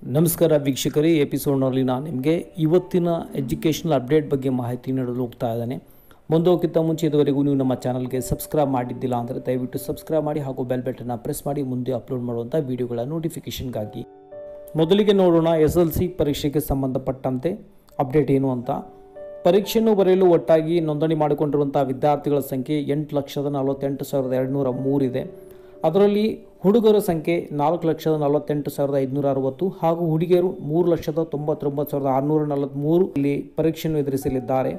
ನಮಸ್ಕಾರ ವೀಕ್ಷಕರೇ ಎಪಿಸೋಡ್ನಲ್ಲಿ ನಾನು ನಿಮಗೆ ಇವತ್ತಿನ ಎಜುಕೇಷನಲ್ ಅಪ್ಡೇಟ್ ಬಗ್ಗೆ ಮಾಹಿತಿ ನೀಡಲು ಹೋಗ್ತಾ ಇದ್ದಾನೆ ಮುಂದೋಗಿಂತ ಮುಂಚೆ ಇದುವರೆಗೂ ನೀವು ನಮ್ಮ ಚಾನಲ್ಗೆ ಸಬ್ಸ್ಕ್ರೈಬ್ ಮಾಡಿದ್ದಿಲ್ಲ ಅಂದರೆ ದಯವಿಟ್ಟು ಸಬ್ಸ್ಕ್ರೈಬ್ ಮಾಡಿ ಹಾಗೂ ಬೆಲ್ ಬಟನ್ನ ಪ್ರೆಸ್ ಮಾಡಿ ಮುಂದೆ ಅಪ್ಲೋಡ್ ಮಾಡುವಂಥ ವಿಡಿಯೋಗಳ ನೋಟಿಫಿಕೇಷನ್ಗಾಗಿ ಮೊದಲಿಗೆ ನೋಡೋಣ ಎಸ್ ಎಲ್ ಸಿ ಪರೀಕ್ಷೆಗೆ ಸಂಬಂಧಪಟ್ಟಂತೆ ಅಪ್ಡೇಟ್ ಏನು ಅಂತ ಪರೀಕ್ಷೆಯನ್ನು ಬರೆಯಲು ಒಟ್ಟಾಗಿ ನೋಂದಣಿ ಮಾಡಿಕೊಂಡಿರುವಂಥ ವಿದ್ಯಾರ್ಥಿಗಳ ಸಂಖ್ಯೆ ಎಂಟು ಲಕ್ಷದ ನಲವತ್ತೆಂಟು ಸಾವಿರದ ಎರಡುನೂರ ಮೂರಿದೆ ಅದರಲ್ಲಿ ಹುಡುಗರ ಸಂಖ್ಯೆ ನಾಲ್ಕು ಲಕ್ಷದ ನಲವತ್ತೆಂಟು ಸಾವಿರದ ಐದುನೂರ ಅರವತ್ತು ಹಾಗೂ ಹುಡುಗಿಯರು ಮೂರು ಲಕ್ಷದ ತೊಂಬತ್ತೊಂಬತ್ತು ಸಾವಿರದ ಆರುನೂರ ನಲವತ್ತ್ಮೂರು ಇಲ್ಲಿ ಪರೀಕ್ಷೆಯನ್ನು ಎದುರಿಸಲಿದ್ದಾರೆ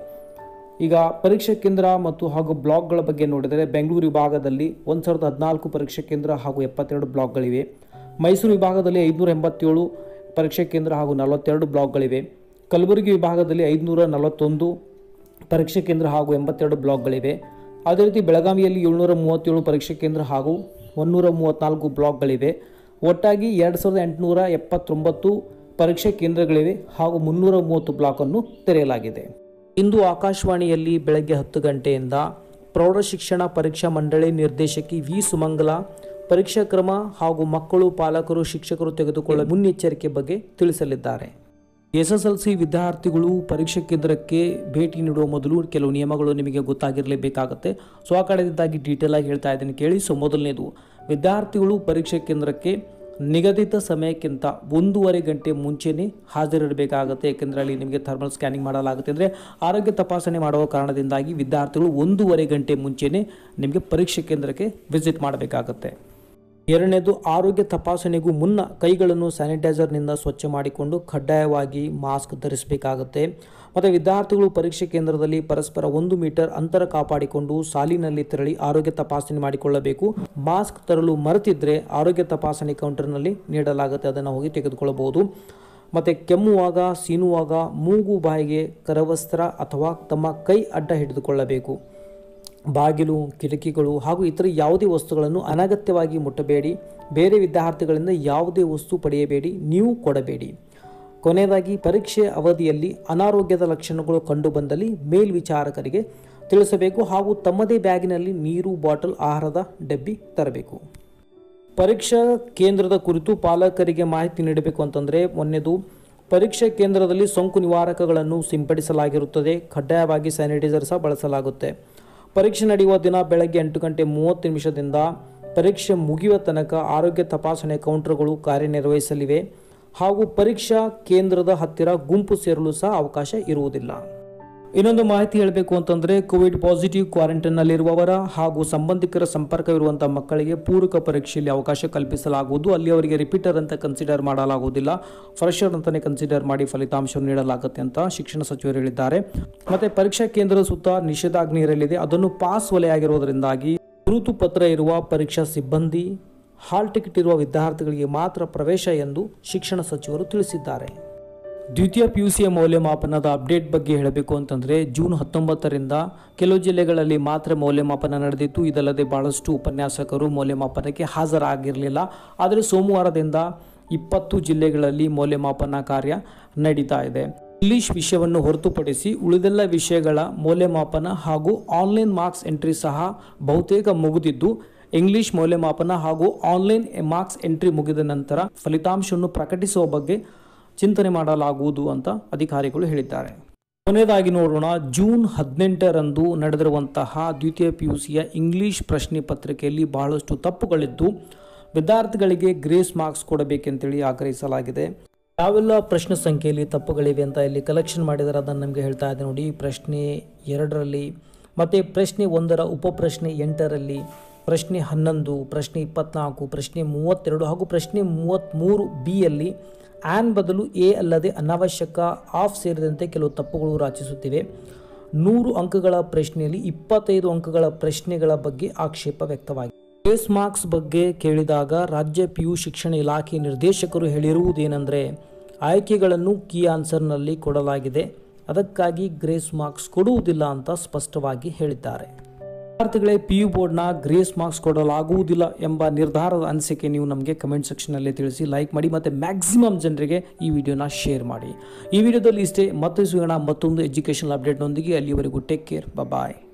ಈಗ ಪರೀಕ್ಷಾ ಕೇಂದ್ರ ಮತ್ತು ಹಾಗೂ ಬ್ಲಾಕ್ಗಳ ಬಗ್ಗೆ ನೋಡಿದರೆ ಬೆಂಗಳೂರು ವಿಭಾಗದಲ್ಲಿ ಒಂದು ಸಾವಿರದ ಹದಿನಾಲ್ಕು ಪರೀಕ್ಷಾ ಕೇಂದ್ರ ಹಾಗೂ ಎಪ್ಪತ್ತೆರಡು ಬ್ಲಾಕ್ಗಳಿವೆ ಮೈಸೂರು ವಿಭಾಗದಲ್ಲಿ ಐದುನೂರ ಎಂಬತ್ತೇಳು ಪರೀಕ್ಷಾ ಕೇಂದ್ರ ಹಾಗೂ ನಲವತ್ತೆರಡು ಬ್ಲಾಕ್ಗಳಿವೆ ಕಲಬುರಗಿ ವಿಭಾಗದಲ್ಲಿ ಐದುನೂರ ನಲವತ್ತೊಂದು ಪರೀಕ್ಷಾ ಕೇಂದ್ರ ಹಾಗೂ ಎಂಬತ್ತೆರಡು ಬ್ಲಾಕ್ಗಳಿವೆ ಅದೇ ರೀತಿ ಬೆಳಗಾವಿಯಲ್ಲಿ ಏಳ್ನೂರ ಮೂವತ್ತೇಳು ಪರೀಕ್ಷಾ ಕೇಂದ್ರ ಹಾಗೂ ಒಂದೂರ ಮೂವತ್ತ್ನಾಲ್ಕು ಬ್ಲಾಕ್ಗಳಿವೆ ಒಟ್ಟಾಗಿ ಎರಡು ಸಾವಿರದ ಎಂಟುನೂರ ಎಪ್ಪತ್ತೊಂಬತ್ತು ಪರೀಕ್ಷಾ ಕೇಂದ್ರಗಳಿವೆ ಹಾಗೂ ಮುನ್ನೂರ ಮೂವತ್ತು ಬ್ಲಾಕನ್ನು ತೆರೆಯಲಾಗಿದೆ ಇಂದು ಆಕಾಶವಾಣಿಯಲ್ಲಿ ಬೆಳಗ್ಗೆ ಹತ್ತು ಗಂಟೆಯಿಂದ ಪ್ರೌಢಶಿಕ್ಷಣ ಪರೀಕ್ಷಾ ಮಂಡಳಿ ನಿರ್ದೇಶಕಿ ವಿ ಸುಮಂಗಲ ಪರೀಕ್ಷಾ ಕ್ರಮ ಹಾಗೂ ಮಕ್ಕಳು ಪಾಲಕರು ಶಿಕ್ಷಕರು ತೆಗೆದುಕೊಳ್ಳುವ ಮುನ್ನೆಚ್ಚರಿಕೆ ಬಗ್ಗೆ ತಿಳಿಸಲಿದ್ದಾರೆ ಎಸ್ಎಸ್ಎಲ್ಸಿ ವಿದ್ಯಾರ್ಥಿಗಳು ಪರೀಕ್ಷಾ ಕೇಂದ್ರಕ್ಕೆ ಭೇಟಿ ನೀಡುವ ಮೊದಲು ಕೆಲವು ನಿಯಮಗಳು ನಿಮಗೆ ಗೊತ್ತಾಗಿರಲೇಬೇಕಾಗುತ್ತೆ ಸೊ ಆ ಕಡೆದಿಂದಾಗಿ ಡೀಟೇಲ್ ಆಗಿ ಹೇಳ್ತಾ ಇದ್ದೀನಿ ಕೇಳಿ ಸೊ ಮೊದಲನೇದು ವಿದ್ಯಾರ್ಥಿಗಳು ಪರೀಕ್ಷಾ ಕೇಂದ್ರಕ್ಕೆ ನಿಗದಿತ ಸಮಯಕ್ಕಿಂತ ಒಂದೂವರೆ ಗಂಟೆ ಮುಂಚೆನೇ ಹಾಜರಿರಬೇಕಾಗುತ್ತೆ ಏಕೆಂದರೆ ಅಲ್ಲಿ ನಿಮಗೆ ಥರ್ಮಲ್ ಸ್ಕ್ಯಾನಿಂಗ್ ಮಾಡಲಾಗುತ್ತೆ ಅಂದರೆ ಆರೋಗ್ಯ ತಪಾಸಣೆ ಮಾಡುವ ಕಾರಣದಿಂದಾಗಿ ವಿದ್ಯಾರ್ಥಿಗಳು ಒಂದೂವರೆ ಗಂಟೆ ಮುಂಚೆನೇ ನಿಮಗೆ ಪರೀಕ್ಷಾ ಕೇಂದ್ರಕ್ಕೆ ವಿಸಿಟ್ ಮಾಡಬೇಕಾಗುತ್ತೆ ಎರಡನೇದು ಆರೋಗ್ಯ ತಪಾಸಣೆಗೂ ಮುನ್ನ ಕೈಗಳನ್ನು ಸ್ಯಾನಿಟೈಸರ್ನಿಂದ ಸ್ವಚ್ಛ ಮಾಡಿಕೊಂಡು ಕಡ್ಡಾಯವಾಗಿ ಮಾಸ್ಕ್ ಧರಿಸಬೇಕಾಗುತ್ತೆ ಮತ್ತು ವಿದ್ಯಾರ್ಥಿಗಳು ಪರೀಕ್ಷೆ ಕೇಂದ್ರದಲ್ಲಿ ಪರಸ್ಪರ ಒಂದು ಮೀಟರ್ ಅಂತರ ಕಾಪಾಡಿಕೊಂಡು ಸಾಲಿನಲ್ಲಿ ತೆರಳಿ ಆರೋಗ್ಯ ತಪಾಸಣೆ ಮಾಡಿಕೊಳ್ಳಬೇಕು ಮಾಸ್ಕ್ ತರಲು ಮರೆತಿದ್ರೆ ಆರೋಗ್ಯ ತಪಾಸಣೆ ಕೌಂಟರ್ನಲ್ಲಿ ನೀಡಲಾಗುತ್ತೆ ಅದನ್ನು ಹೋಗಿ ತೆಗೆದುಕೊಳ್ಳಬಹುದು ಮತ್ತು ಕೆಮ್ಮುವಾಗ ಸೀನುವಾಗ ಮೂಗು ಬಾಯಿಗೆ ಕರವಸ್ತ್ರ ಅಥವಾ ತಮ್ಮ ಕೈ ಅಡ್ಡ ಹಿಡಿದುಕೊಳ್ಳಬೇಕು ಬಾಗಿಲು ಕಿಟಕಿಗಳು ಹಾಗೂ ಇತರ ಯಾವುದೇ ವಸ್ತುಗಳನ್ನು ಅನಗತ್ಯವಾಗಿ ಮುಟ್ಟಬೇಡಿ ಬೇರೆ ವಿದ್ಯಾರ್ಥಿಗಳಿಂದ ಯಾವುದೇ ವಸ್ತು ಪಡೆಯಬೇಡಿ ನೀವು ಕೊಡಬೇಡಿ ಕೊನೆಯದಾಗಿ ಪರೀಕ್ಷೆ ಅವಧಿಯಲ್ಲಿ ಅನಾರೋಗ್ಯದ ಲಕ್ಷಣಗಳು ಕಂಡುಬಂದಲ್ಲಿ ಮೇಲ್ವಿಚಾರಕರಿಗೆ ತಿಳಿಸಬೇಕು ಹಾಗೂ ತಮ್ಮದೇ ಬ್ಯಾಗಿನಲ್ಲಿ ನೀರು ಬಾಟಲ್ ಆಹಾರದ ಡಬ್ಬಿ ತರಬೇಕು ಪರೀಕ್ಷಾ ಕೇಂದ್ರದ ಕುರಿತು ಪಾಲಕರಿಗೆ ಮಾಹಿತಿ ನೀಡಬೇಕು ಅಂತಂದರೆ ಮೊನ್ನೆದು ಪರೀಕ್ಷಾ ಕೇಂದ್ರದಲ್ಲಿ ಸೋಂಕು ನಿವಾರಕಗಳನ್ನು ಸಿಂಪಡಿಸಲಾಗಿರುತ್ತದೆ ಕಡ್ಡಾಯವಾಗಿ ಸ್ಯಾನಿಟೈಸರ್ ಸಹ ಬಳಸಲಾಗುತ್ತೆ ಪರೀಕ್ಷೆ ನಡೆಯುವ ದಿನ ಬೆಳಗ್ಗೆ ಎಂಟು ಗಂಟೆ ಮೂವತ್ತು ನಿಮಿಷದಿಂದ ಪರೀಕ್ಷೆ ಮುಗಿಯುವ ತನಕ ಆರೋಗ್ಯ ತಪಾಸಣೆ ಕೌಂಟರ್ಗಳು ಕಾರ್ಯನಿರ್ವಹಿಸಲಿವೆ ಹಾಗೂ ಪರೀಕ್ಷಾ ಕೇಂದ್ರದ ಹತ್ತಿರ ಗುಂಪು ಸೇರಲು ಸಹ ಅವಕಾಶ ಇರುವುದಿಲ್ಲ ಇನ್ನೊಂದು ಮಾಹಿತಿ ಹೇಳಬೇಕು ಅಂತಂದರೆ ಕೋವಿಡ್ ಪಾಸಿಟಿವ್ ಕ್ವಾರಂಟೈನ್ನಲ್ಲಿರುವವರ ಹಾಗೂ ಸಂಬಂಧಿಕರ ಸಂಪರ್ಕವಿರುವಂಥ ಮಕ್ಕಳಿಗೆ ಪೂರಕ ಪರೀಕ್ಷೆಯಲ್ಲಿ ಅವಕಾಶ ಕಲ್ಪಿಸಲಾಗುವುದು ಅಲ್ಲಿ ಅವರಿಗೆ ರಿಪೀಟರ್ ಅಂತ ಕನ್ಸಿಡರ್ ಮಾಡಲಾಗುವುದಿಲ್ಲ ಫ್ರೆಷರ್ ಅಂತಲೇ ಕನ್ಸಿಡರ್ ಮಾಡಿ ಫಲಿತಾಂಶವನ್ನು ನೀಡಲಾಗುತ್ತೆ ಅಂತ ಶಿಕ್ಷಣ ಸಚಿವರು ಹೇಳಿದ್ದಾರೆ ಮತ್ತು ಪರೀಕ್ಷಾ ಕೇಂದ್ರದ ಸುತ್ತ ನಿಷೇಧಾಜ್ಞೆ ಇರಲಿದೆ ಅದನ್ನು ಪಾಸ್ ವಲಯಾಗಿರುವುದರಿಂದಾಗಿ ಗುರುತು ಪತ್ರ ಇರುವ ಪರೀಕ್ಷಾ ಸಿಬ್ಬಂದಿ ಹಾಲ್ ಟಿಕೆಟ್ ಇರುವ ವಿದ್ಯಾರ್ಥಿಗಳಿಗೆ ಮಾತ್ರ ಪ್ರವೇಶ ಎಂದು ಶಿಕ್ಷಣ ಸಚಿವರು ತಿಳಿಸಿದ್ದಾರೆ ದ್ವಿತೀಯ ಪಿ ಯು ಸಿಯ ಮೌಲ್ಯಮಾಪನದ ಅಪ್ಡೇಟ್ ಬಗ್ಗೆ ಹೇಳಬೇಕು ಅಂತಂದರೆ ಜೂನ್ ಹತ್ತೊಂಬತ್ತರಿಂದ ಕೆಲವು ಜಿಲ್ಲೆಗಳಲ್ಲಿ ಮಾತ್ರ ಮೌಲ್ಯಮಾಪನ ನಡೆದಿತ್ತು ಇದಲ್ಲದೆ ಬಹಳಷ್ಟು ಉಪನ್ಯಾಸಕರು ಮೌಲ್ಯಮಾಪನಕ್ಕೆ ಹಾಜರಾಗಿರಲಿಲ್ಲ ಆದರೆ ಸೋಮವಾರದಿಂದ ಇಪ್ಪತ್ತು ಜಿಲ್ಲೆಗಳಲ್ಲಿ ಮೌಲ್ಯಮಾಪನ ಕಾರ್ಯ ನಡೀತಾ ಇದೆ ಇಂಗ್ಲಿಷ್ ವಿಷಯವನ್ನು ಹೊರತುಪಡಿಸಿ ಉಳಿದೆಲ್ಲ ವಿಷಯಗಳ ಮೌಲ್ಯಮಾಪನ ಹಾಗೂ ಆನ್ಲೈನ್ ಮಾರ್ಕ್ಸ್ ಎಂಟ್ರಿ ಸಹ ಬಹುತೇಕ ಮುಗಿದಿದ್ದು ಇಂಗ್ಲಿಷ್ ಮೌಲ್ಯಮಾಪನ ಹಾಗೂ ಆನ್ಲೈನ್ ಮಾರ್ಕ್ಸ್ ಎಂಟ್ರಿ ಮುಗಿದ ನಂತರ ಫಲಿತಾಂಶವನ್ನು ಪ್ರಕಟಿಸುವ ಬಗ್ಗೆ ಚಿಂತನೆ ಮಾಡಲಾಗುವುದು ಅಂತ ಅಧಿಕಾರಿಗಳು ಹೇಳಿದ್ದಾರೆ ಕೊನೆಯದಾಗಿ ನೋಡೋಣ ಜೂನ್ ಹದಿನೆಂಟರಂದು ನಡೆದಿರುವಂತಹ ದ್ವಿತೀಯ ಪಿ ಯು ಸಿಯ ಇಂಗ್ಲಿಷ್ ಪ್ರಶ್ನೆ ಪತ್ರಿಕೆಯಲ್ಲಿ ಬಹಳಷ್ಟು ತಪ್ಪುಗಳಿದ್ದು ವಿದ್ಯಾರ್ಥಿಗಳಿಗೆ ಗ್ರೇಸ್ ಮಾರ್ಕ್ಸ್ ಕೊಡಬೇಕೆಂತೇಳಿ ಆಗ್ರಹಿಸಲಾಗಿದೆ ಯಾವೆಲ್ಲ ಪ್ರಶ್ನೆ ಸಂಖ್ಯೆಯಲ್ಲಿ ತಪ್ಪುಗಳಿವೆ ಅಂತ ಇಲ್ಲಿ ಕಲೆಕ್ಷನ್ ಮಾಡಿದರೆ ಅದನ್ನು ನಮಗೆ ಹೇಳ್ತಾ ಇದೆ ನೋಡಿ ಪ್ರಶ್ನೆ ಎರಡರಲ್ಲಿ ಮತ್ತು ಪ್ರಶ್ನೆ ಒಂದರ ಉಪಪ್ರಶ್ನೆ ಎಂಟರಲ್ಲಿ ಪ್ರಶ್ನೆ ಹನ್ನೊಂದು ಪ್ರಶ್ನೆ ಇಪ್ಪತ್ನಾಲ್ಕು ಪ್ರಶ್ನೆ ಮೂವತ್ತೆರಡು ಹಾಗೂ ಪ್ರಶ್ನೆ ಮೂವತ್ತ್ಮೂರು ಬಿಯಲ್ಲಿ ಆ್ಯನ್ ಬದಲು ಎ ಅಲ್ಲದೆ ಅನಾವಶ್ಯಕ ಆಫ್ ಸೇರಿದಂತೆ ಕೆಲವು ತಪ್ಪುಗಳು ರಾಚಿಸುತ್ತಿವೆ ನೂರು ಅಂಕಗಳ ಪ್ರಶ್ನೆಯಲ್ಲಿ ಇಪ್ಪತ್ತೈದು ಅಂಕಗಳ ಪ್ರಶ್ನೆಗಳ ಬಗ್ಗೆ ಆಕ್ಷೇಪ ವ್ಯಕ್ತವಾಗಿದೆ ಗ್ರೇಸ್ ಮಾರ್ಕ್ಸ್ ಬಗ್ಗೆ ಕೇಳಿದಾಗ ರಾಜ್ಯ ಪಿ ಯು ಶಿಕ್ಷಣ ಇಲಾಖೆ ನಿರ್ದೇಶಕರು ಹೇಳಿರುವುದೇನೆಂದರೆ ಆಯ್ಕೆಗಳನ್ನು ಕೀ ಆನ್ಸರ್ನಲ್ಲಿ ಕೊಡಲಾಗಿದೆ ಅದಕ್ಕಾಗಿ ಗ್ರೇಸ್ ಮಾರ್ಕ್ಸ್ ಕೊಡುವುದಿಲ್ಲ ಅಂತ ಸ್ಪಷ್ಟವಾಗಿ ಹೇಳಿದ್ದಾರೆ ವಿದ್ಯಾರ್ಥಿಗಳೇ ಪಿ ಯು ಬೋರ್ಡ್ನ ಗ್ರೇಸ್ ಮಾರ್ಕ್ಸ್ ಕೊಡಲಾಗುವುದಿಲ್ಲ ಎಂಬ ನಿರ್ಧಾರದ ಅನಿಸಿಕೆ ನೀವು ನಮಗೆ ಕಮೆಂಟ್ ಸೆಕ್ಷನಲ್ಲಿ ತಿಳಿಸಿ ಲೈಕ್ ಮಾಡಿ ಮತ್ತು ಮ್ಯಾಕ್ಸಿಮಮ್ ಜನರಿಗೆ ಈ ವಿಡಿಯೋನ ಶೇರ್ ಮಾಡಿ ಈ ವಿಡಿಯೋದಲ್ಲಿ ಇಷ್ಟೇ ಮತ್ತೆ ಸಿಗೋಣ ಮತ್ತೊಂದು ಎಜುಕೇಷನಲ್ ಅಪ್ಡೇಟ್ನೊಂದಿಗೆ ಅಲ್ಲಿವರೆಗೂ ಟೇಕ್ ಕೇರ್ ಬಾಯ್